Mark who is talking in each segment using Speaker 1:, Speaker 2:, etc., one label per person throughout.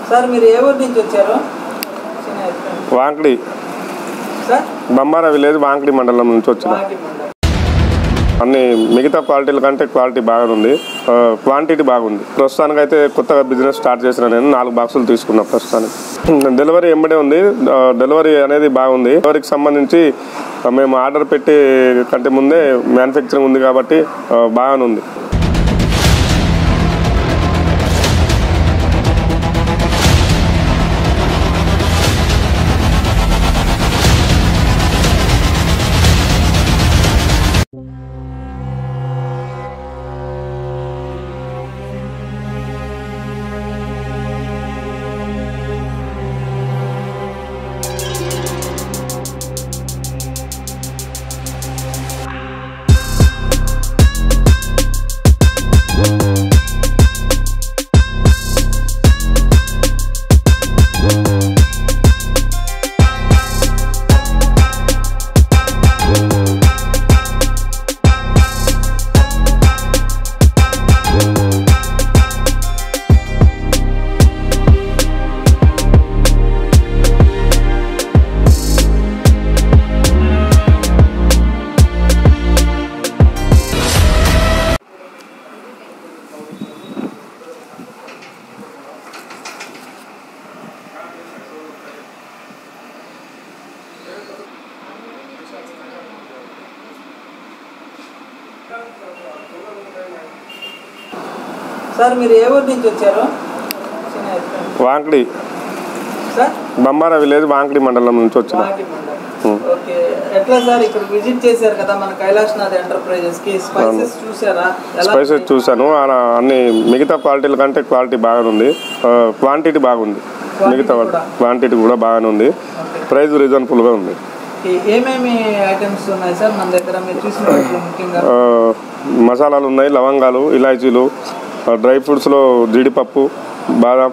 Speaker 1: Sir మీరు ఏ ఊరు నుంచి వచ్చారు చిన్న ఎత్తుకోండి.
Speaker 2: వాంకడి
Speaker 1: సార్
Speaker 2: బొమ్మార విలేజ్ వాంకడి మండలం నుంచి వచ్చిన
Speaker 1: వాటి మండలం.
Speaker 2: అన్ని మిగతా క్వాలిటీల కంటే క్వాలిటీ బాగానే ఉంది ఆ, క్వాంటిటీ బాగుంది ప్రస్తుతానికి అయితే కొత్తగా బిజినెస్ స్టార్ట్ చేసిన నేను నాలుగు బాక్సులు తీసుకున్నా ప్రస్తుతానికి డెలివరీ ఎంబడే ఉంది ఆ, డెలివరీ అనేది బాగుంది డెలివరీకి సంబంధించి ఆ, మేము ఆర్డర్ పెట్టి కంటే ముందే మ్యానుఫ్యాక్చరింగ్ ఉంది కాబట్టి ఆ, బాగానే ఉంది
Speaker 1: సార్ మీరు ఏ ఊరు నుంచి వచ్చారు చిన్న ఎత్తుకోండి.
Speaker 2: వాంకడి
Speaker 1: సార్
Speaker 2: బొమ్మార విలేజ్ వాంకడి మండలం నుంచి వచ్చిన
Speaker 1: వాటి మండలం. ఓకే ఎట్లా సార్ ఇక్కడ విజిట్ చేశారు కదా మన కైలాష్నాథ్ ఎంటర్ప్రైజెస్ కి స్పైసెస్ చూసారా ఎలా
Speaker 2: స్పైసెస్ చూశాను ఆ, అన్ని మిగతా క్వాలిటీల కంటే క్వాలిటీ బాగానే ఉంది ఆ, క్వాంటిటీ బాగుంది మిగతా
Speaker 1: కూడా?
Speaker 2: క్వాంటిటీ కూడా బాగానే ఉంది ప్రైస్ రీజనబుల్గా ఉంది
Speaker 1: ఏ- ఏమేమి ఐటమ్స్ ఉన్నాయి సార్ మన దగ్గర మీరు చూసిన వాటిలో ముఖ్యంగా
Speaker 2: ఆ, మసాలాలు ఉన్నాయి లవంగాలు ఇలాచీలు ఆ, డ్రై ఫ్రూట్స్లో జీడిపప్పు బాదం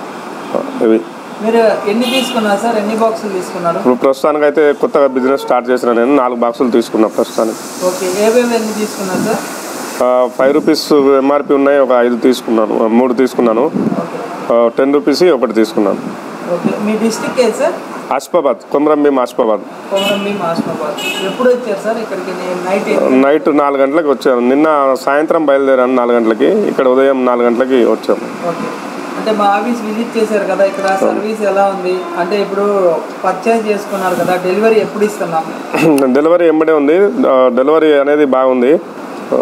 Speaker 2: ఆ, ఇవి
Speaker 1: మీరు ఎన్ని తీసుకున్నారు సార్ ఎన్ని బాక్సులు తీసుకున్నారు
Speaker 2: ఇప్పుడు ప్రస్తుతానికి అయితే కొత్తగా బిజినెస్ స్టార్ట్ చేసిన నేను నాలుగు బాక్సులు తీసుకున్నా ప్రస్తుతానికి
Speaker 1: ఓకే ఏవేవి ఎన్ని తీసుకున్నారు సార్
Speaker 2: ఫైవ్ రూపీస్ ఎంఆర్పి ఉన్నాయి ఒక ఐదు తీసుకున్నాను ఆ, మూడు తీసుకున్నాను
Speaker 1: ఓకే
Speaker 2: టెన్ రూపీస్ ఒకటి తీసుకున్నాను
Speaker 1: ఓకే మీ డిస్టిక్ ఏది సార్
Speaker 2: ఆస్పాబాద్ కొమరంభీం ఆస్పాబాద్
Speaker 1: కొమరంభీం ఆస్మాబాద్ ఎప్పుడు వచ్చారు సార్ ఇక్కడికి నేను నైట్
Speaker 2: నైట్ నాలుగు గంటలకు వచ్చాము నిన్న సాయంత్రం బయలుదేరాను నాలుగు గంటలకి ఇక్కడ ఉదయం నాలుగు గంటలకి వచ్చాము
Speaker 1: ఓకే అంటే మా ఆఫీస్ విజిట్ చేశారు కదా ఇక్కడ సర్వీస్ ఎలా ఉంది అంటే ఇప్పుడు పర్చేజ్ చేసుకున్నారు కదా డెలివరీ ఎప్పుడు ఇస్తున్నాం
Speaker 2: డెలివరీ ఎంబడే ఉంది ఆ, డెలివరీ అనేది బాగుంది ఆ,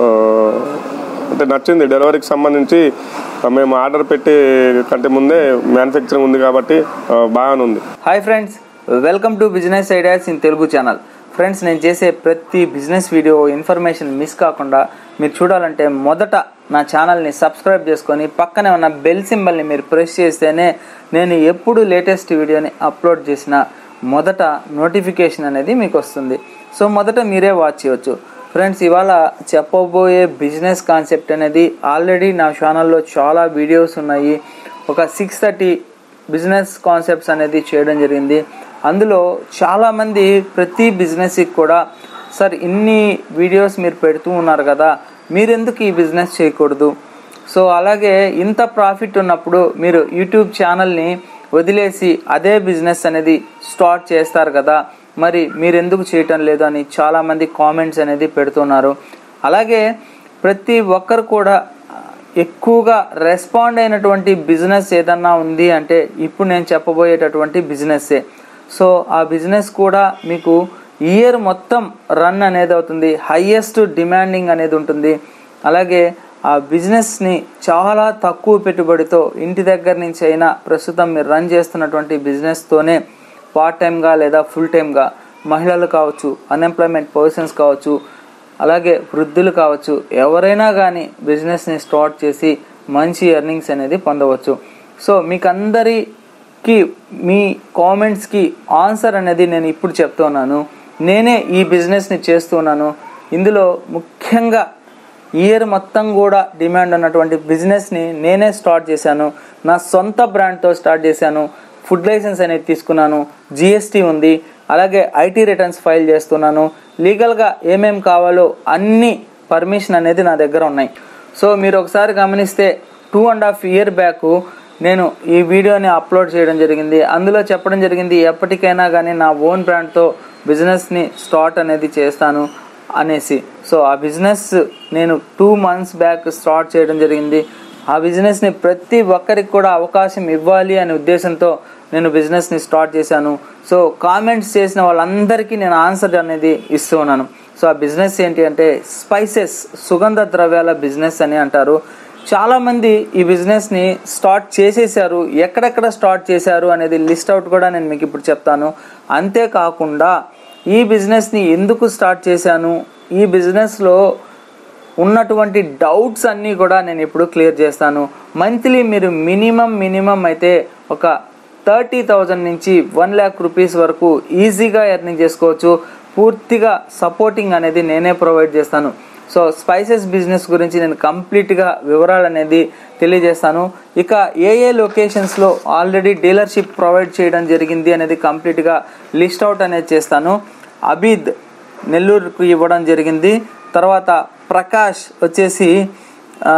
Speaker 2: అంటే నచ్చింది డెలివరీకి సంబంధించి ఆ, మేము ఆర్డర్ పెట్టి కంటే ముందే మ్యానుఫ్యాక్చరింగ్ ఉంది కాబట్టి ఆ, బాగానే ఉంది
Speaker 1: hi friends welcome to business ideas in Telugu channel friends నేను చేసే ప్రతి బిజినెస్ వీడియో ఇన్ఫర్మేషన్ మిస్ కాకుండా మీరు చూడాలంటే మొదట నా ఛానల్ని సబ్స్క్రైబ్ చేసుకొని పక్కనే ఉన్న బెల్ సింబల్ని మీరు ప్రెస్ చేస్తేనే నేను ఎప్పుడు లేటెస్ట్ వీడియోని అప్లోడ్ చేసిన మొదట నోటిఫికేషన్ అనేది మీకు వస్తుంది సో మొదట మీరే వాచ్ చేయవచ్చు ఫ్రెండ్స్ ఇవాళ చెప్పబోయే బిజినెస్ కాన్సెప్ట్ అనేది ఆల్రెడీ నా ఛానల్లో చాలా వీడియోస్ ఉన్నాయి ఒక సిక్స్ థర్టీ బిజినెస్ కాన్సెప్ట్స్ అనేది చేయడం జరిగింది అందులో చాలామంది ప్రతి బిజినెస్కి కూడా సార్ ఇన్ని వీడియోస్ మీరు పెడుతూ ఉన్నారు కదా మీరెందుకు ఈ బిజినెస్ చేయకూడదు సో అలాగే ఇంత ప్రాఫిట్ ఉన్నప్పుడు మీరు యూట్యూబ్ ఛానల్ని వదిలేసి అదే బిజినెస్ అనేది స్టార్ట్ చేస్తారు కదా మరి మీరు ఎందుకు చేయటం లేదు అని చాలామంది కామెంట్స్ అనేది పెడుతున్నారు అలాగే ప్రతి ఒక్కరు కూడా ఎక్కువగా రెస్పాండ్ అయినటువంటి బిజినెస్ ఏదన్నా ఉంది అంటే ఇప్పుడు నేను చెప్పబోయేటటువంటి బిజినెస్సే సో ఆ బిజినెస్ కూడా మీకు ఇయర్ మొత్తం రన్ అనేది అవుతుంది హయ్యెస్ట్ డిమాండింగ్ అనేది ఉంటుంది అలాగే ఆ బిజినెస్ని చాలా తక్కువ పెట్టుబడితో ఇంటి దగ్గర నుంచి అయినా ప్రస్తుతం మీరు రన్ చేస్తున్నటువంటి బిజినెస్తోనే పార్ట్ టైంగా లేదా ఫుల్ టైంగా మహిళలు కావచ్చు అన్ఎంప్లాయ్మెంట్ పర్సన్స్ కావచ్చు అలాగే వృద్ధులు కావచ్చు ఎవరైనా కానీ బిజినెస్ని స్టార్ట్ చేసి మంచి ఎర్నింగ్స్ అనేది పొందవచ్చు సో మీకు అందరికీ మీ కామెంట్స్కి ఆన్సర్ అనేది నేను ఇప్పుడు చెప్తున్నాను నేనే ఈ బిజినెస్ని చేస్తున్నాను ఇందులో ముఖ్యంగా ఇయర్ మొత్తం కూడా డిమాండ్ ఉన్నటువంటి బిజినెస్ని నేనే స్టార్ట్ చేశాను నా సొంత బ్రాండ్తో స్టార్ట్ చేశాను ఫుడ్ లైసెన్స్ అనేది తీసుకున్నాను జిఎస్టీ ఉంది అలాగే ఐటీ రిటర్న్స్ ఫైల్ చేస్తున్నాను లీగల్గా ఏమేం కావాలో అన్ని పర్మిషన్ అనేది నా దగ్గర ఉన్నాయి సో మీరు ఒకసారి గమనిస్తే two and half year back నేను ఈ వీడియోని అప్లోడ్ చేయడం జరిగింది అందులో చెప్పడం జరిగింది ఎప్పటికైనా కానీ నా ఓన్ బ్రాండ్తో బిజినెస్ని స్టార్ట్ అనేది చేస్తాను అనేసి సో ఆ బిజినెస్ నేను టూ మంత్స్ బ్యాక్ స్టార్ట్ చేయడం జరిగింది ఆ బిజినెస్ని ప్రతి ఒక్కరికి కూడా అవకాశం ఇవ్వాలి అనే ఉద్దేశంతో నేను బిజినెస్ని స్టార్ట్ చేశాను సో కామెంట్స్ చేసిన వాళ్ళందరికీ నేను ఆన్సర్ అనేది ఇస్తూ ఉన్నాను సో ఆ బిజినెస్ ఏంటి అంటే స్పైసెస్ సుగంధ ద్రవ్యాల బిజినెస్ అని అంటారు చాలామంది ఈ బిజినెస్ని స్టార్ట్ చేసేసారు ఎక్కడెక్కడ స్టార్ట్ చేశారు అనేది లిస్ట్ అవుట్ కూడా నేను మీకు ఇప్పుడు చెప్తాను అంతేకాకుండా ఈ బిజినెస్ని ఎందుకు స్టార్ట్ చేశాను ఈ బిజినెస్లో ఉన్నటువంటి డౌట్స్ అన్నీ కూడా నేను ఇప్పుడు క్లియర్ చేస్తాను మంత్లీ మీరు మినిమం మినిమం అయితే ఒక థర్టీ థౌజండ్ నుంచి వన్ ల్యాక్ రూపీస్ వరకు ఈజీగా ఎర్నింగ్ చేసుకోవచ్చు పూర్తిగా సపోర్టింగ్ అనేది నేనే ప్రొవైడ్ చేస్తాను సో స్పైసెస్ బిజినెస్ గురించి నేను కంప్లీట్గా వివరాలు అనేది తెలియజేస్తాను ఇక ఏ ఏ లొకేషన్స్లో ఆల్రెడీ డీలర్షిప్ ప్రొవైడ్ చేయడం జరిగింది అనేది కంప్లీట్గా లిస్ట్ అవుట్ అనేది చేస్తాను అబీద్ నెల్లూరుకు ఇవ్వడం జరిగింది తర్వాత ప్రకాష్ వచ్చేసి ఆ,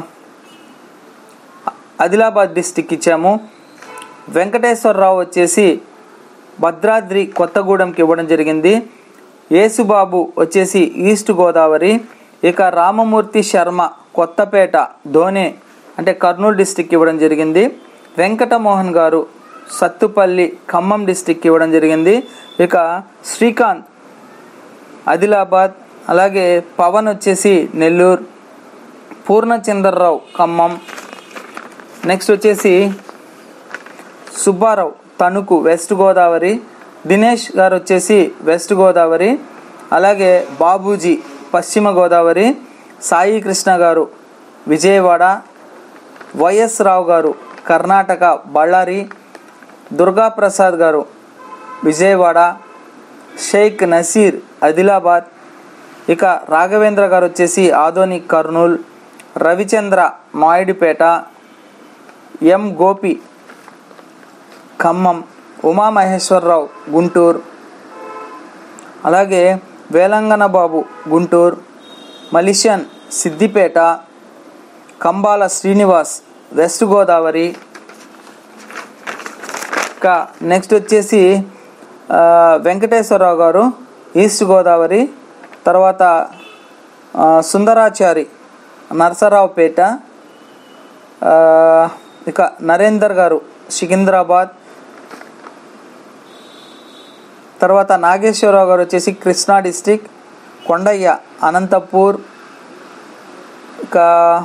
Speaker 1: ఆదిలాబాద్ డిస్టిక్ ఇచ్చాము వెంకటేశ్వరరావు వచ్చేసి భద్రాద్రి కొత్తగూడెంకి ఇవ్వడం జరిగింది యేసుబాబు వచ్చేసి ఈస్ట్ గోదావరి ఇక రామమూర్తి శర్మ కొత్తపేట ధోనే అంటే కర్నూలు డిస్టిక్ ఇవ్వడం జరిగింది వెంకటమోహన్ గారు సత్తుపల్లి ఖమ్మం డిస్టిక్ ఇవ్వడం జరిగింది ఇక శ్రీకాంత్ ఆదిలాబాద్ అలాగే పవన్ వచ్చేసి నెల్లూరు పూర్ణచంద్రరావు ఖమ్మం నెక్స్ట్ వచ్చేసి సుబ్బారావు తణుకు వెస్ట్ గోదావరి దినేష్ గారు వచ్చేసి వెస్ట్ గోదావరి అలాగే బాబూజీ పశ్చిమ గోదావరి సాయి కృష్ణ గారు విజయవాడ వైఎస్ రావు గారు కర్ణాటక బళ్ళారి దుర్గా ప్రసాద్ గారు విజయవాడ షేక్ నసీర్ ఆదిలాబాద్ ఇక రాఘవేంద్ర గారు వచ్చేసి ఆదోని కర్నూల్ రవిచంద్ర మాయిడిపేట ఎం గోపి ఖమ్మం ఉమామహేశ్వరరావు గుంటూరు అలాగే వేలంగన బాబు గుంటూరు మలిషన్ సిద్దిపేట కంబాల శ్రీనివాస్ వెస్ట్ గోదావరి ఇంకా నెక్స్ట్ వచ్చేసి ఆ, వెంకటేశ్వరరావు గారు ఈస్ట్ గోదావరి తర్వాత ఆ, సుందరాచారి నరసరావుపేట ఆ, ఇక నరేందర్ గారు సికింద్రాబాద్ తర్వాత నాగేశ్వరరావు గారు వచ్చేసి కృష్ణా డిస్టిక్ కొండయ్య అనంతపూర్ ఇక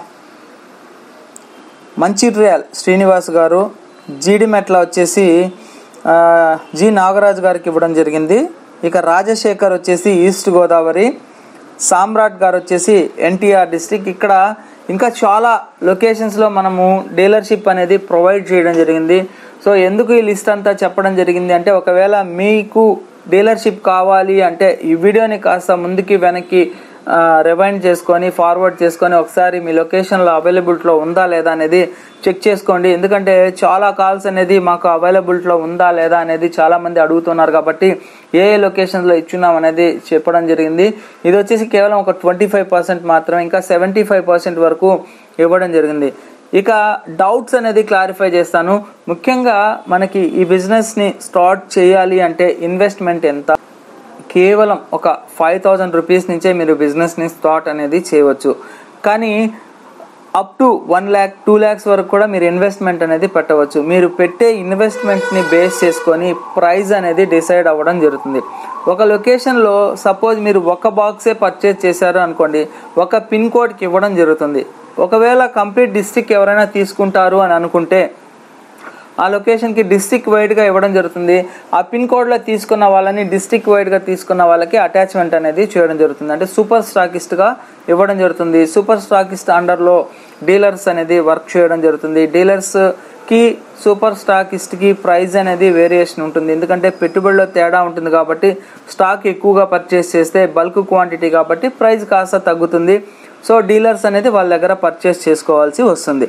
Speaker 1: మంచిర్యాల్ శ్రీనివాస్ గారు జీడిమెట్ల వచ్చేసి ఆ, జి నాగరాజు గారికి ఇవ్వడం జరిగింది ఇక రాజశేఖర్ వచ్చేసి ఈస్ట్ గోదావరి సామ్రాట్ గారు వచ్చేసి ఎన్టీఆర్ డిస్టిక్ ఇక్కడ ఇంకా చాలా లొకేషన్స్లో మనము డీలర్షిప్ అనేది ప్రొవైడ్ చేయడం జరిగింది సో ఎందుకు ఈ లిస్ట్ అంతా చెప్పడం జరిగింది అంటే ఒకవేళ మీకు డీలర్షిప్ కావాలి అంటే ఈ వీడియోని కాస్త ముందుకి వెనక్కి రివైండ్ చేసుకొని ఫార్వర్డ్ చేసుకొని ఒకసారి మీ లొకేషన్లో అవైలబిలిటీలో ఉందా లేదా అనేది చెక్ చేసుకోండి ఎందుకంటే చాలా కాల్స్ అనేది మాకు అవైలబిలిటీలో ఉందా లేదా అనేది చాలా మంది అడుగుతున్నారు కాబట్టి ఏ ఏ లొకేషన్స్లో ఇచ్చున్నాం అనేది చెప్పడం జరిగింది ఇది వచ్చేసి కేవలం ఒక ట్వంటీ ఫైవ్ పర్సెంట్ మాత్రమే ఇంకా సెవెంటీ ఫైవ్ పర్సెంట్ వరకు ఇవ్వడం జరిగింది ఇక డౌట్స్ అనేది క్లారిఫై చేస్తాను ముఖ్యంగా మనకి ఈ బిజినెస్ని స్టార్ట్ చేయాలి అంటే ఇన్వెస్ట్మెంట్ ఎంత కేవలం ఒక ఫైవ్ థౌజండ్ రూపీస్ నుంచే మీరు బిజినెస్ని స్టార్ట్ అనేది చేయవచ్చు కానీ up to one lakh two lakhs వరకు కూడా మీరు ఇన్వెస్ట్మెంట్ అనేది పెట్టవచ్చు మీరు పెట్టే ఇన్వెస్ట్మెంట్ని బేస్ చేసుకొని ప్రైస్ అనేది డిసైడ్ అవ్వడం జరుగుతుంది ఒక లొకేషన్లో సపోజ్ మీరు ఒక బాక్సే పర్చేజ్ చేశారు అనుకోండి ఒక పిన్ కోడ్కి ఇవ్వడం జరుగుతుంది ఒకవేళ కంప్లీట్ డిస్టిక్ ఎవరైనా తీసుకుంటారు అని అనుకుంటే ఆ లొకేషన్కి డిస్టిక్ వైడ్గా ఇవ్వడం జరుగుతుంది ఆ పిన్ కోడ్లో తీసుకున్న వాళ్ళని డిస్టిక్ వైడ్గా తీసుకున్న వాళ్ళకి అటాచ్మెంట్ అనేది చేయడం జరుగుతుంది అంటే సూపర్ స్టాకిస్ట్గా ఇవ్వడం జరుగుతుంది సూపర్ స్టాకిస్ట్ అండర్లో డీలర్స్ అనేది వర్క్ చేయడం జరుగుతుంది డీలర్స్కి సూపర్ స్టాకిస్ట్కి ప్రైస్ అనేది వేరియేషన్ ఉంటుంది ఎందుకంటే పెట్టుబడిలో తేడా ఉంటుంది కాబట్టి స్టాక్ ఎక్కువగా పర్చేస్ చేస్తే బల్క్ క్వాంటిటీ కాబట్టి ప్రైస్ కాస్త తగ్గుతుంది సో డీలర్స్ అనేది వాళ్ళ దగ్గర పర్చేస్ చేసుకోవాల్సి వస్తుంది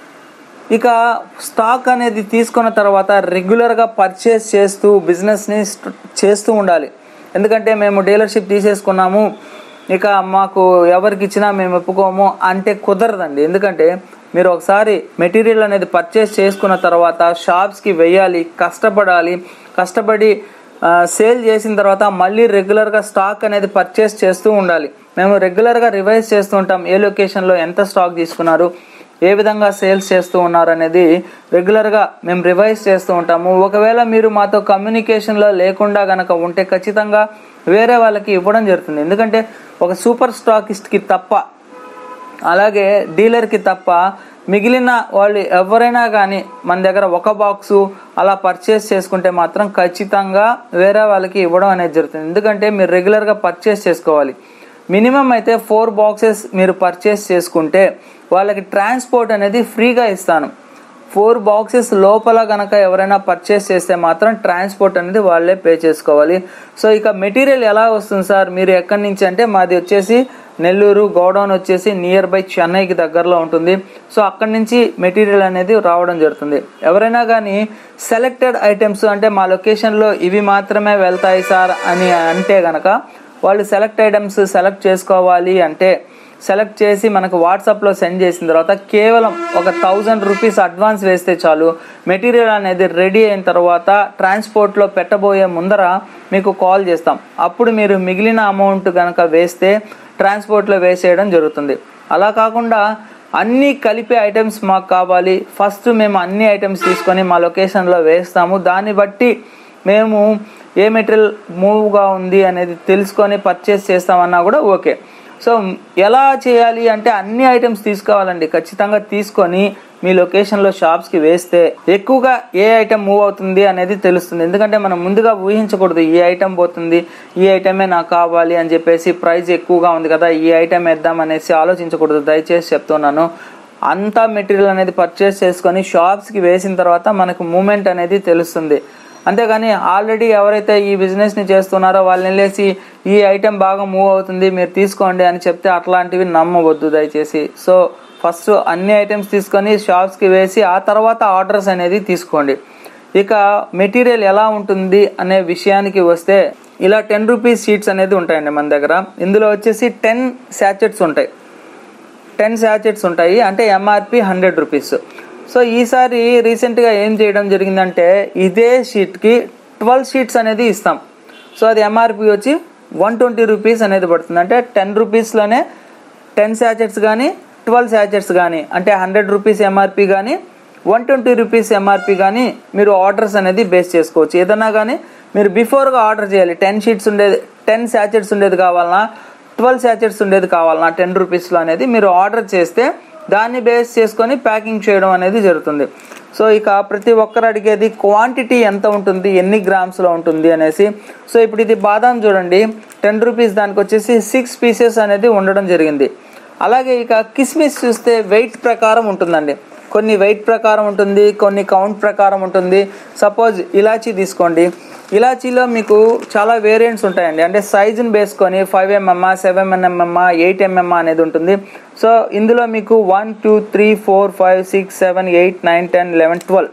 Speaker 1: ఇక స్టాక్ అనేది తీసుకున్న తర్వాత రెగ్యులర్గా పర్చేస్ చేస్తూ బిజినెస్ని స్ట్- చేస్తూ ఉండాలి ఎందుకంటే మేము డీలర్షిప్ తీసేసుకున్నాము ఇక మాకు ఎవరికి ఇచ్చినా మేము ఒప్పుకోము అంటే కుదరదండి ఎందుకంటే మీరు ఒకసారి మెటీరియల్ అనేది పర్చేస్ చేసుకున్న తర్వాత షాప్స్కి వెయ్యాలి కష్టపడాలి కష్టపడి ఆ, సేల్ చేసిన తర్వాత మళ్ళీ రెగ్యులర్గా స్టాక్ అనేది పర్చేస్ చేస్తూ ఉండాలి మేము రెగ్యులర్గా రివైజ్ చేస్తూ ఉంటాం ఏ లొకేషన్లో ఎంత స్టాక్ తీసుకున్నారు ఏ విధంగా సేల్స్ చేస్తూ ఉన్నారు అనేది రెగ్యులర్గా మేము రివైజ్ చేస్తూ ఉంటాము ఒకవేళ మీరు మాతో కమ్యూనికేషన్లో లేకుండా గనక ఉంటే ఖచ్చితంగా వేరే వాళ్ళకి ఇవ్వడం జరుగుతుంది ఎందుకంటే ఒక సూపర్ స్టాకిస్ట్కి తప్ప అలాగే డీలర్కి తప్ప మిగిలిన వాళ్ళు ఎవరైనా కానీ మన దగ్గర ఒక బాక్సు అలా పర్చేస్ చేసుకుంటే మాత్రం ఖచ్చితంగా వేరే వాళ్ళకి ఇవ్వడం అనేది జరుగుతుంది ఎందుకంటే మీరు రెగ్యులర్గా పర్చేస్ చేసుకోవాలి మినిమం అయితే ఫోర్ బాక్సెస్ మీరు పర్చేస్ చేసుకుంటే వాళ్ళకి ట్రాన్స్పోర్ట్ అనేది ఫ్రీగా ఇస్తాను ఫోర్ బాక్సెస్ లోపల గనక ఎవరైనా పర్చేస్ చేస్తే మాత్రం ట్రాన్స్పోర్ట్ అనేది వాళ్ళే పే చేసుకోవాలి సో ఇక మెటీరియల్ ఎలా వస్తుంది సార్ మీరు ఎక్కడి నుంచి అంటే మాది వచ్చేసి నెల్లూరు గోడౌన్ వచ్చేసి నియర్ బై చెన్నైకి దగ్గరలో ఉంటుంది సో అక్కడి నుంచి మెటీరియల్ అనేది రావడం జరుగుతుంది ఎవరైనా కానీ సెలెక్టెడ్ ఐటమ్స్ అంటే మా లొకేషన్లో ఇవి మాత్రమే వెళ్తాయి సార్ అని అంటే గనక వాళ్ళు సెలెక్ట్ ఐటమ్స్ సెలెక్ట్ చేసుకోవాలి అంటే సెలెక్ట్ చేసి మనకు వాట్సాప్లో సెండ్ చేసిన తర్వాత కేవలం ఒక థౌజండ్ రూపీస్ అడ్వాన్స్ వేస్తే చాలు మెటీరియల్ అనేది రెడీ అయిన తర్వాత ట్రాన్స్పోర్ట్లో పెట్టబోయే ముందర మీకు కాల్ చేస్తాం అప్పుడు మీరు మిగిలిన అమౌంట్ కనుక వేస్తే ట్రాన్స్పోర్ట్లో వేసేయడం జరుగుతుంది అలా కాకుండా అన్నీ కలిపే ఐటమ్స్ మాకు కావాలి ఫస్ట్ మేము అన్ని ఐటమ్స్ తీసుకొని మా లొకేషన్లో వేస్తాము దాన్ని బట్టి మేము ఏ మెటీరియల్ మూవ్గా ఉంది అనేది తెలుసుకొని పర్చేస్ చేస్తామన్నా కూడా ఓకే సో ఎలా చేయాలి అంటే అన్ని ఐటమ్స్ తీసుకోవాలండి ఖచ్చితంగా తీసుకొని మీ లొకేషన్లో షాప్స్కి వేస్తే ఎక్కువగా ఏ ఐటెం మూవ్ అవుతుంది అనేది తెలుస్తుంది ఎందుకంటే మనం ముందుగా ఊహించకూడదు ఈ ఐటెం పోతుంది ఈ ఐటమే నాకు కావాలి అని చెప్పేసి ప్రైస్ ఎక్కువగా ఉంది కదా ఈ ఐటెం వేద్దాం అనేసి ఆలోచించకూడదు దయచేసి చెప్తున్నాను అంతా మెటీరియల్ అనేది పర్చేస్ చేసుకొని షాప్స్కి వేసిన తర్వాత మనకు మూమెంట్ అనేది తెలుస్తుంది అంతేగాని ఆల్రెడీ ఎవరైతే ఈ బిజినెస్ని చేస్తున్నారో వాళ్ళని వెళ్ళేసి ఈ ఐటెం బాగా మూవ్ అవుతుంది మీరు తీసుకోండి అని చెప్తే అట్లాంటివి నమ్మవద్దు దయచేసి సో ఫస్ట్ అన్ని ఐటమ్స్ తీసుకొని షాప్స్కి వేసి ఆ తర్వాత ఆర్డర్స్ అనేది తీసుకోండి ఇక మెటీరియల్ ఎలా ఉంటుంది అనే విషయానికి వస్తే ఇలా టెన్ రూపీస్ షీట్స్ అనేది ఉంటాయండి మన దగ్గర ఇందులో వచ్చేసి టెన్ శాచెట్స్ ఉంటాయి టెన్ శాచెట్స్ ఉంటాయి అంటే ఎంఆర్పి హండ్రెడ్ రూపీస్ సో ఈసారి రీసెంట్గా ఏం చేయడం జరిగిందంటే ఇదే షీట్కి ట్వెల్వ్ షీట్స్ అనేది ఇస్తాం సో అది ఎంఆర్పి వచ్చి వన్ ట్వంటీ రూపీస్ అనేది పడుతుంది అంటే టెన్ రూపీస్లోనే టెన్ శాచెట్స్ కానీ ట్వెల్వ్ శాచెట్స్ కానీ అంటే హండ్రెడ్ రూపీస్ ఎంఆర్పి కానీ వన్ ట్వంటీ రూపీస్ ఎంఆర్పి కానీ మీరు ఆర్డర్స్ అనేది బేస్ చేసుకోవచ్చు ఏదన్నా కానీ మీరు బిఫోర్గా ఆర్డర్ చేయాలి టెన్ షీట్స్ ఉండేది టెన్ శాచెట్స్ ఉండేది కావాలన్నా ట్వెల్వ్ శాచెట్స్ ఉండేది కావాలన్నా టెన్ రూపీస్లో అనేది మీరు ఆర్డర్ చేస్తే దాన్ని బేస్ చేసుకొని ప్యాకింగ్ చేయడం అనేది జరుగుతుంది సో ఇక ప్రతి ఒక్కరు అడిగేది క్వాంటిటీ ఎంత ఉంటుంది ఎన్ని గ్రామ్స్లో ఉంటుంది అనేసి సో ఇప్పుడు ఇది బాదాం చూడండి టెన్ రూపీస్ దానికి వచ్చేసి సిక్స్ పీసెస్ అనేది ఉండడం జరిగింది అలాగే ఇక కిస్మిస్ చూస్తే వెయిట్ ప్రకారం ఉంటుందండి కొన్ని వెయిట్ ప్రకారం ఉంటుంది కొన్ని కౌంట్ ప్రకారం ఉంటుంది సపోజ్ ఇలాచీ తీసుకోండి ఇలాచీలో మీకు చాలా వేరియంట్స్ ఉంటాయండి అంటే సైజుని వేసుకొని five mm seven mm eight mm అనేది ఉంటుంది సో ఇందులో మీకు one two three four five six seven eight nine ten eleven twelve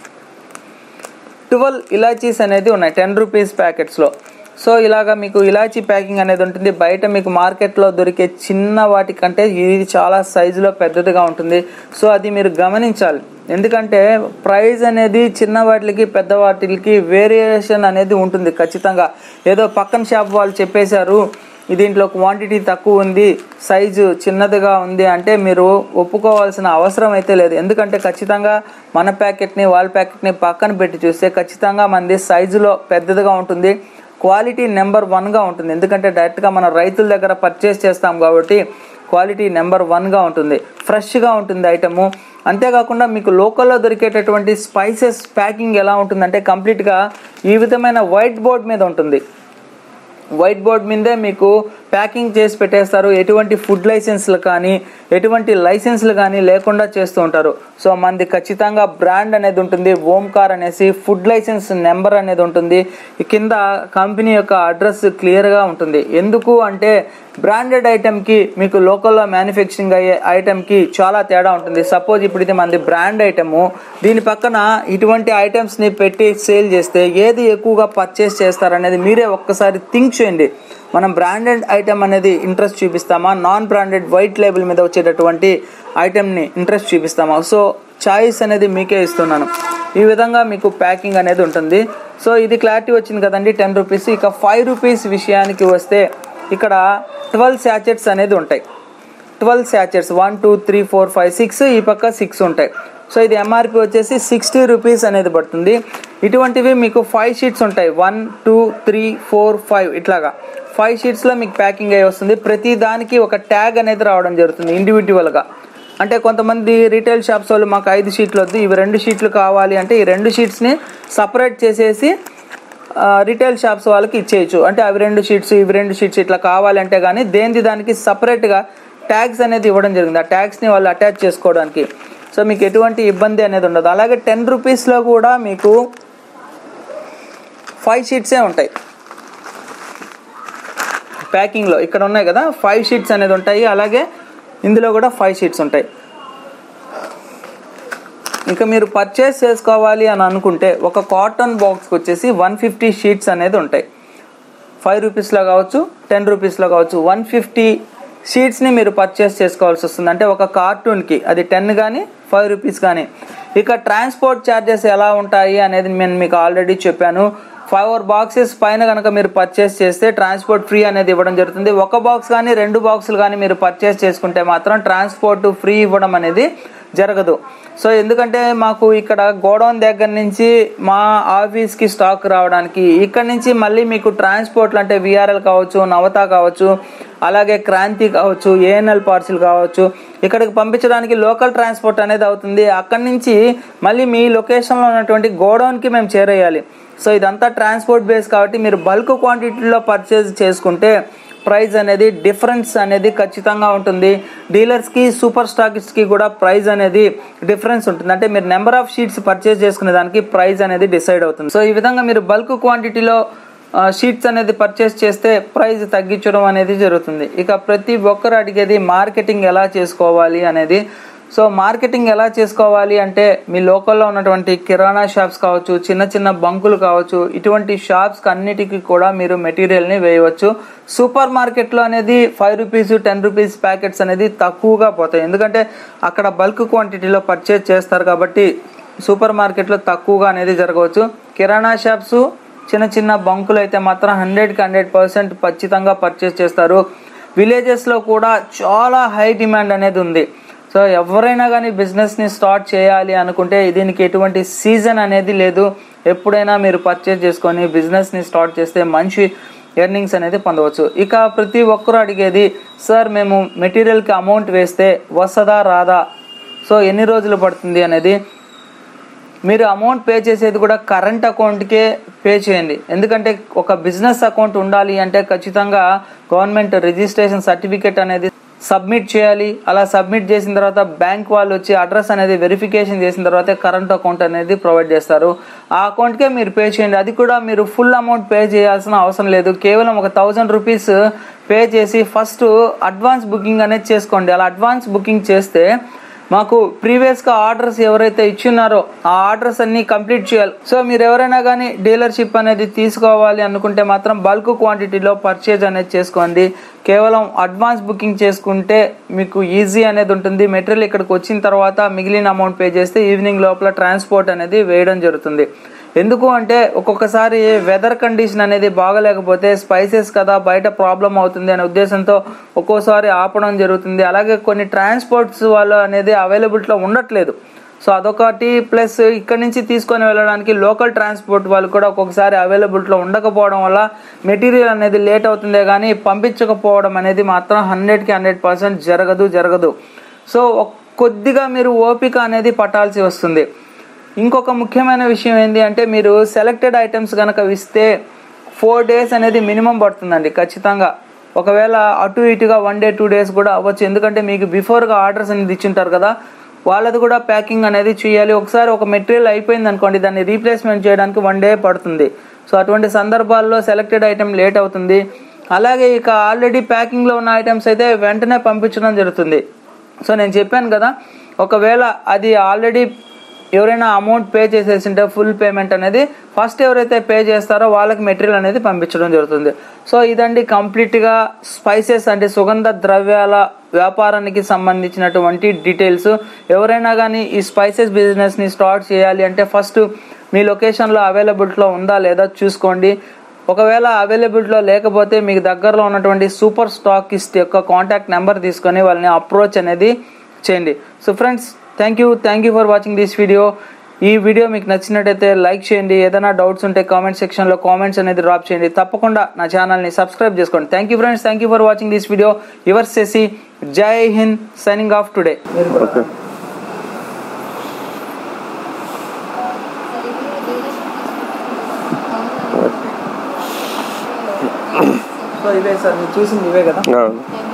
Speaker 1: twelve elaichis అనేది ఉన్నాయి టెన్ రూపీస్ ప్యాకెట్స్లో సో ఇలాగా మీకు ఇలాచీ ప్యాకింగ్ అనేది ఉంటుంది బయట మీకు మార్కెట్లో దొరికే చిన్న వాటి కంటే ఇది చాలా సైజులో పెద్దదిగా ఉంటుంది సో అది మీరు గమనించాలి ఎందుకంటే ప్రైస్ అనేది చిన్న వాటికి పెద్ద వాటికి వేరియేషన్ అనేది ఉంటుంది ఖచ్చితంగా ఏదో పక్కన షాప్ వాళ్ళు చెప్పేశారు దీంట్లో క్వాంటిటీ తక్కువ ఉంది సైజు చిన్నదిగా ఉంది అంటే మీరు ఒప్పుకోవాల్సిన అవసరం అయితే లేదు ఎందుకంటే ఖచ్చితంగా మన ప్యాకెట్ని వాళ్ళ ప్యాకెట్ని పక్కన పెట్టి చూస్తే ఖచ్చితంగా మనది సైజులో పెద్దదిగా ఉంటుంది క్వాలిటీ నెంబర్ వన్గా ఉంటుంది ఎందుకంటే డైరెక్ట్గా మన రైతుల దగ్గర పర్చేస్ చేస్తాం కాబట్టి క్వాలిటీ నెంబర్ వన్గా ఉంటుంది ఫ్రెష్గా ఉంటుంది ఐటము అంతేకాకుండా మీకు లోకల్లో దొరికేటటువంటి స్పైసెస్ ప్యాకింగ్ ఎలా ఉంటుందంటే కంప్లీట్గా ఈ విధమైన వైట్ బోర్డ్ మీద ఉంటుంది వైట్ బోర్డ్ మీదే మీకు ప్యాకింగ్ చేసి పెట్టేస్తారు ఎటువంటి ఫుడ్ లైసెన్స్లు కానీ ఎటువంటి లైసెన్స్లు కానీ లేకుండా చేస్తూ ఉంటారు సో మనది ఖచ్చితంగా బ్రాండ్ అనేది ఉంటుంది ఓంకార్ అనేసి ఫుడ్ లైసెన్స్ నెంబర్ అనేది ఉంటుంది ఈ కింద కంపెనీ యొక్క అడ్రస్ క్లియర్గా ఉంటుంది ఎందుకు అంటే బ్రాండెడ్ ఐటెంకి మీకు లోకల్లో మ్యానుఫ్యాక్చరింగ్ అయ్యే ఐటెంకి చాలా తేడా ఉంటుంది సపోజ్ ఇప్పుడు ఇది మనది బ్రాండ్ ఐటము దీని పక్కన ఇటువంటి ఐటమ్స్ని పెట్టి సేల్ చేస్తే ఏది ఎక్కువగా పర్చేస్ చేస్తారనేది మీరే ఒక్కసారి థింక్ చేయండి మనం బ్రాండెడ్ ఐటమ్ అనేది ఇంట్రెస్ట్ చూపిస్తామా నాన్ బ్రాండెడ్ వైట్ లేబుల్ మీద వచ్చేటటువంటి ఐటెంని ఇంట్రెస్ట్ చూపిస్తామా సో చాయిస్ అనేది మీకే ఇస్తున్నాను ఈ విధంగా మీకు ప్యాకింగ్ అనేది ఉంటుంది సో ఇది క్లారిటీ వచ్చింది కదండి టెన్ రూపీస్ ఇక ఫైవ్ రూపీస్ విషయానికి వస్తే ఇక్కడ ట్వెల్వ్ శాచెట్స్ అనేది ఉంటాయి twelve sachets one two three four five six ఈ పక్క సిక్స్ ఉంటాయి సో ఇది ఎంఆర్పి వచ్చేసి సిక్స్టీ రూపీస్ అనేది పడుతుంది ఇటువంటివి మీకు ఫైవ్ షీట్స్ ఉంటాయి one two three four five ఇట్లాగా ఫైవ్ షీట్స్లో మీకు ప్యాకింగ్ అయ్యి వస్తుంది ప్రతి దానికి ఒక ట్యాగ్ అనేది రావడం జరుగుతుంది ఇండివిజువల్గా అంటే కొంతమంది రీటైల్ షాప్స్ వాళ్ళు మాకు ఐదు షీట్లు వద్దు ఇవి రెండు షీట్లు కావాలి అంటే ఈ రెండు షీట్స్ని సపరేట్ చేసేసి ఆ, రీటైల్ షాప్స్ వాళ్ళకి ఇచ్చేయచ్చు అంటే అవి రెండు షీట్స్ ఇవి రెండు షీట్స్ ఇట్లా కావాలంటే కానీ దేనిది దానికి సపరేట్గా ట్యాగ్స్ అనేది ఇవ్వడం జరిగింది ఆ ట్యాగ్స్ని వాళ్ళు అటాచ్ చేసుకోవడానికి సో మీకు ఎటువంటి ఇబ్బంది అనేది ఉండదు అలాగే టెన్ రూపీస్లో కూడా మీకు ఫైవ్ షీట్సే ఉంటాయి ప్యాకింగ్లో ఇక్కడ ఉన్నాయి కదా ఫైవ్ షీట్స్ అనేది ఉంటాయి అలాగే ఇందులో కూడా ఫైవ్ షీట్స్ ఉంటాయి ఇంకా మీరు పర్చేస్ చేసుకోవాలి అని అనుకుంటే ఒక కాటన్ బాక్స్కి వచ్చేసి వన్ ఫిఫ్టీ షీట్స్ అనేది ఉంటాయి ఫైవ్ రూపీస్లో కావచ్చు టెన్ రూపీస్లో కావచ్చు వన్ ఫిఫ్టీ షీట్స్ని మీరు పర్చేస్ చేసుకోవాల్సి వస్తుంది అంటే ఒక కార్టూన్కి అది టెన్ కానీ ఫైవ్ రూపీస్ కానీ ఇక ట్రాన్స్పోర్ట్ ఛార్జెస్ ఎలా ఉంటాయి అనేది నేను మీకు ఆల్రెడీ చెప్పాను ఫైవ్ బాక్సెస్ పైన కనుక మీరు పర్చేస్ చేస్తే ట్రాన్స్పోర్ట్ ఫ్రీ అనేది ఇవ్వడం జరుగుతుంది ఒక బాక్స్ కానీ రెండు బాక్సులు కానీ మీరు పర్చేస్ చేసుకుంటే మాత్రం ట్రాన్స్పోర్ట్ ఫ్రీ ఇవ్వడం అనేది జరగదు సో ఎందుకంటే మాకు ఇక్కడ గోడౌన్ దగ్గర నుంచి మా ఆఫీస్కి స్టాక్ రావడానికి ఇక్కడ నుంచి మళ్ళీ మీకు ట్రాన్స్పోర్ట్లు అంటే విఆర్ఎల్ కావచ్చు నవత కావచ్చు అలాగే క్రాంతి కావచ్చు ఏఎన్ఎల్ పార్సిల్ కావచ్చు ఇక్కడికి పంపించడానికి లోకల్ ట్రాన్స్పోర్ట్ అనేది అవుతుంది అక్కడి నుంచి మళ్ళీ మీ లొకేషన్లో ఉన్నటువంటి గోడౌన్కి మేము చేరేయాలి సో ఇదంతా ట్రాన్స్పోర్ట్ బేస్ కాబట్టి మీరు బల్క్ క్వాంటిటీలో పర్చేజ్ చేసుకుంటే ప్రైస్ అనేది డిఫరెన్స్ అనేది ఖచ్చితంగా ఉంటుంది డీలర్స్కి సూపర్ స్టాకిస్ట్కి కూడా ప్రైస్ అనేది డిఫరెన్స్ ఉంటుంది అంటే మీరు నెంబర్ ఆఫ్ షీట్స్ పర్చేస్ చేసుకునే దానికి ప్రైస్ అనేది డిసైడ్ అవుతుంది సో ఈ విధంగా మీరు బల్క్ క్వాంటిటీలో షీట్స్ అనేది పర్చేస్ చేస్తే ప్రైస్ తగ్గించడం అనేది జరుగుతుంది ఇక ప్రతి ఒక్కరు అడిగేది మార్కెటింగ్ ఎలా చేసుకోవాలి అనేది సో మార్కెటింగ్ ఎలా చేసుకోవాలి అంటే మీ లోకల్లో ఉన్నటువంటి కిరాణా షాప్స్ కావచ్చు చిన్న చిన్న బంకులు కావచ్చు ఇటువంటి షాప్స్ అన్నిటికీ కూడా మీరు మెటీరియల్ని వేయవచ్చు సూపర్ మార్కెట్లో అనేది five rupees ten rupees packets అనేది తక్కువగా పోతాయి ఎందుకంటే అక్కడ బల్క్ క్వాంటిటీలో పర్చేజ్ చేస్తారు కాబట్టి సూపర్ మార్కెట్లో తక్కువగా అనేది జరగవచ్చు కిరాణా షాప్స్ చిన్న చిన్న బంకులు అయితే మాత్రం హండ్రెడ్కి హండ్రెడ్ పర్సెంట్ ఖచ్చితంగా పర్చేస్ చేస్తారు విలేజెస్లో కూడా చాలా హై డిమాండ్ అనేది ఉంది సో ఎవరైనా కానీ బిజినెస్ని స్టార్ట్ చేయాలి అనుకుంటే దీనికి ఎటువంటి సీజన్ అనేది లేదు ఎప్పుడైనా మీరు పర్చేజ్ చేసుకొని బిజినెస్ని స్టార్ట్ చేస్తే మంచి ఎర్నింగ్స్ అనేది పొందవచ్చు ఇక ప్రతి ఒక్కరు అడిగేది సార్ మేము మెటీరియల్కి అమౌంట్ వేస్తే వస్తుందా రాదా సో ఎన్ని రోజులు పడుతుంది అనేది మీరు అమౌంట్ పే చేసేది కూడా కరెంట్ అకౌంట్కే పే చేయండి ఎందుకంటే ఒక బిజినెస్ అకౌంట్ ఉండాలి అంటే ఖచ్చితంగా గవర్నమెంట్ రిజిస్ట్రేషన్ సర్టిఫికేట్ అనేది సబ్మిట్ చేయాలి అలా సబ్మిట్ చేసిన తర్వాత బ్యాంక్ వాళ్ళు వచ్చి అడ్రస్ అనేది వెరిఫికేషన్ చేసిన తర్వాత కరెంట్ అకౌంట్ అనేది ప్రొవైడ్ చేస్తారు ఆ అకౌంట్కే మీరు పే చేయండి అది కూడా మీరు ఫుల్ అమౌంట్ పే చేయాల్సిన అవసరం లేదు కేవలం ఒక థౌజండ్ రూపీస్ పే చేసి ఫస్ట్ అడ్వాన్స్ బుకింగ్ అనేది చేసుకోండి అలా అడ్వాన్స్ బుకింగ్ చేస్తే మాకు ప్రీవియస్గా ఆర్డర్స్ ఎవరైతే ఇచ్చున్నారో ఆ ఆర్డర్స్ అన్ని కంప్లీట్ చేయాలి సో మీరు ఎవరైనా కానీ డీలర్షిప్ అనేది తీసుకోవాలి అనుకుంటే మాత్రం బల్క్ క్వాంటిటీలో పర్చేజ్ అనేది చేసుకోండి కేవలం అడ్వాన్స్ బుకింగ్ చేసుకుంటే మీకు ఈజీ అనేది ఉంటుంది మెటీరియల్ ఇక్కడికి వచ్చిన తర్వాత మిగిలిన అమౌంట్ పే చేస్తే ఈవినింగ్ లోపల ట్రాన్స్పోర్ట్ అనేది వేయడం జరుగుతుంది ఎందుకు అంటే ఒక్కొక్కసారి వెదర్ కండిషన్ అనేది బాగలేకపోతే స్పైసెస్ కదా బయట ప్రాబ్లం అవుతుంది అనే ఉద్దేశంతో ఒక్కోసారి ఆపడం జరుగుతుంది అలాగే కొన్ని ట్రాన్స్పోర్ట్స్ వాళ్ళు అనేది అవైలబిలిటీలో ఉండట్లేదు సో అదొకటి ప్లస్ ఇక్కడ నుంచి తీసుకొని వెళ్ళడానికి లోకల్ ట్రాన్స్పోర్ట్ వాళ్ళు కూడా ఒక్కొక్కసారి అవైలబిలిటీలో ఉండకపోవడం వల్ల మెటీరియల్ అనేది లేట్ అవుతుందే కానీ పంపించకపోవడం అనేది మాత్రం హండ్రెడ్కి హండ్రెడ్ పర్సెంట్ జరగదు జరగదు సో కొద్దిగా మీరు ఓపిక అనేది పట్టాల్సి వస్తుంది ఇంకొక ముఖ్యమైన విషయం ఏంటి అంటే మీరు సెలెక్టెడ్ ఐటమ్స్ కనుక ఇస్తే ఫోర్ డేస్ అనేది మినిమం పడుతుందండి ఖచ్చితంగా ఒకవేళ అటు ఇటుగా వన్ డే టూ డేస్ కూడా అవ్వచ్చు ఎందుకంటే మీకు బిఫోర్గా ఆర్డర్స్ అనేది ఇచ్చింటారు కదా వాళ్ళది కూడా ప్యాకింగ్ అనేది చేయాలి ఒకసారి ఒక మెటీరియల్ అయిపోయింది అనుకోండి దాన్ని రీప్లేస్మెంట్ చేయడానికి వన్ డే పడుతుంది సో అటువంటి సందర్భాల్లో సెలెక్టెడ్ ఐటమ్ లేట్ అవుతుంది అలాగే ఇక ఆల్రెడీ ప్యాకింగ్లో ఉన్న ఐటమ్స్ అయితే వెంటనే పంపించడం జరుగుతుంది సో నేను చెప్పాను కదా ఒకవేళ అది ఆల్రెడీ ఎవరైనా అమౌంట్ పే చేసేసింటే ఫుల్ పేమెంట్ అనేది ఫస్ట్ ఎవరైతే పే చేస్తారో వాళ్ళకి మెటీరియల్ అనేది పంపించడం జరుగుతుంది సో ఇదండి కంప్లీట్గా స్పైసెస్ అంటే సుగంధ ద్రవ్యాల వ్యాపారానికి సంబంధించినటువంటి డీటెయిల్స్ ఎవరైనా కానీ ఈ స్పైసెస్ బిజినెస్ని స్టార్ట్ చేయాలి అంటే ఫస్ట్ మీ లొకేషన్లో అవైలబిలిటీలో ఉందా లేదా చూసుకోండి ఒకవేళ అవైలబిలిటీలో లేకపోతే మీకు దగ్గరలో ఉన్నటువంటి సూపర్ స్టాకిస్ట్ యొక్క కాంటాక్ట్ నెంబర్ తీసుకొని వాళ్ళని అప్రోచ్ అనేది చేయండి so friends thank you thank you for watching this video ఈ వీడియో మీకు నచ్చినట్టయితే లైక్ చేయండి ఏదైనా డౌట్స్ ఉంటే కామెంట్ సెక్షన్లో కామెంట్స్ అనేది డ్రాప్ చేయండి తప్పకుండా నా ఛానల్ని సబ్స్క్రైబ్ చేసుకోండి thank you friends thank you for watching this video your సెసి Jai Hind signing off today
Speaker 2: okay
Speaker 1: so ఇవే సార్ మీరు చూసింది ఇవే కదా
Speaker 2: ఆ.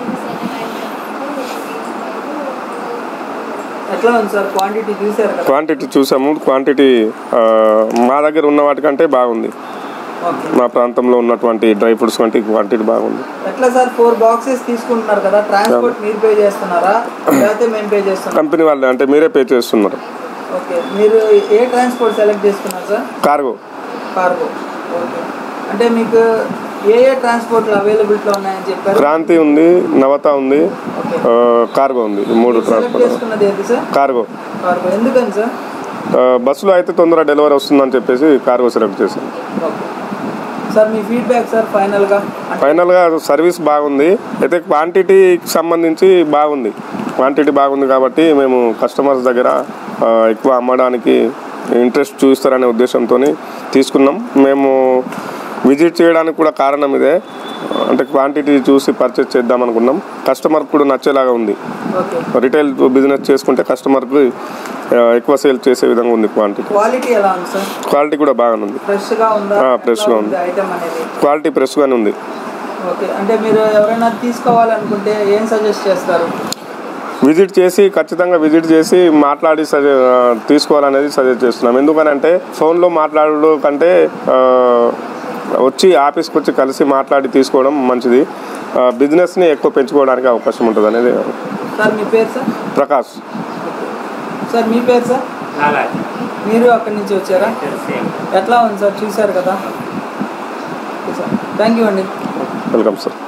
Speaker 1: ఎట్లా ఉంది సార్ క్వాంటిటీ చూసారు కదా
Speaker 2: క్వాంటిటీ చూసాము క్వాంటిటీ ఆ, మా దగ్గర ఉన్న వాటికంటే బాగుంది
Speaker 1: ఓకే
Speaker 2: మా ప్రాంతంలో ఉన్నటువంటి డ్రై ఫ్రూట్స్ వంటి క్వాంటిటీ బాగుంది
Speaker 1: ఎట్లా సార్ ఫోర్ బాక్సెస్ తీసుకుంటున్నారు కదా ట్రాన్స్పోర్ట్ మీరు పే చేస్తున్నారా లేకపోతే మేము పే చేస్తున్నాం
Speaker 2: కంపెనీ వాళ్ళే అంటే మీరే పే చేస్తున్నారు
Speaker 1: ఓకే మీరు ఏ ట్రాన్స్పోర్ట్ సెలెక్ట్ చేసుకున్నారు సార్
Speaker 2: కార్గో
Speaker 1: కార్గో ఓకే అంటే మీకు ఏ ఏ ట్రాన్స్పోర్ట్లు అవైలబిలిటీలో ఉన్నాయని చెప్పారు
Speaker 2: క్రాంతి ఉంది నవత ఉంది
Speaker 1: ఓకే
Speaker 2: ఆ, కార్గో ఉంది ఈ మూడు
Speaker 1: సెలెక్ట్
Speaker 2: ట్రాన్స్పోర్ట్
Speaker 1: చేసుకున్నది ఏది సార్
Speaker 2: కార్గో
Speaker 1: కార్గో ఎందుకని సార్
Speaker 2: ఆ, బస్సులో అయితే తొందరగా డెలివరీ వస్తుందని చెప్పేసి కార్గో సెలెక్ట్ చేశాను
Speaker 1: ఓకే సార్ మీ ఫీడ్బ్యాక్ సార్ ఫైనల్గా అంటే
Speaker 2: ఫైనల్గా సర్వీస్ బాగుంది అయితే క్వాంటిటీకి సంబంధించి బాగుంది క్వాంటిటీ బాగుంది కాబట్టి మేము కస్టమర్స్ దగ్గర ఆ, ఎక్కువ అమ్మడానికి ఇంట్రెస్ట్ చూపిస్తారనే ఉద్దేశంతో తీసుకున్నాం మేము విజిట్ చేయడానికి కూడా కారణం ఇదే అంటే క్వాంటిటీ చూసి పర్చేస్ చేద్దాం అనుకున్నాం కస్టమర్ కూడా నచ్చేలాగా ఉంది
Speaker 1: ఓకే
Speaker 2: రిటైల్ బిజినెస్ చేసుకుంటే కస్టమర్కి ఆ, ఎక్కువ సేల్ చేసే విధంగా ఉంది క్వాంటిటీ
Speaker 1: క్వాలిటీ ఎలా ఉంది సార్
Speaker 2: క్వాలిటీ కూడా బాగానే ఉంది
Speaker 1: ఫ్రెష్గా ఉందా
Speaker 2: ఆ, fresh గా
Speaker 1: ఎట్లా
Speaker 2: ఉంది.
Speaker 1: ఐటమ్ అనేది
Speaker 2: క్వాలిటీ ఫ్రెష్గానే ఉంది
Speaker 1: ఓకే అంటే మీరు ఎవరైనా తీసుకోవాలనుకుంటే ఏం సజెస్ట్ చేస్తారు
Speaker 2: విజిట్ చేసి ఖచ్చితంగా విజిట్ చేసి మాట్లాడి సజె ఆ, తీసుకోవాలనేది సజెస్ట్ చేస్తున్నాం ఎందుకనంటే ఫోన్లో మాట్లాడడం కంటే ఆ, వచ్చి ఆఫీస్కి వచ్చి కలిసి మాట్లాడి తీసుకోవడం మంచిది ఆ, బిజినెస్ని ఎక్కువ పెంచుకోవడానికి అవకాశం ఉంటుంది అనేది
Speaker 1: సార్ మీ పేరు సార్
Speaker 2: ప్రకాష్
Speaker 1: సార్ మీ పేరు సార్
Speaker 3: లాలాజీ
Speaker 1: మీరు అక్కడి నుంచి వచ్చారా
Speaker 3: సేమ్
Speaker 1: ఎట్లా ఉంది సార్ చూశారు కదా థ్యాంక్ యూ అండి
Speaker 2: వెల్కమ్ సార్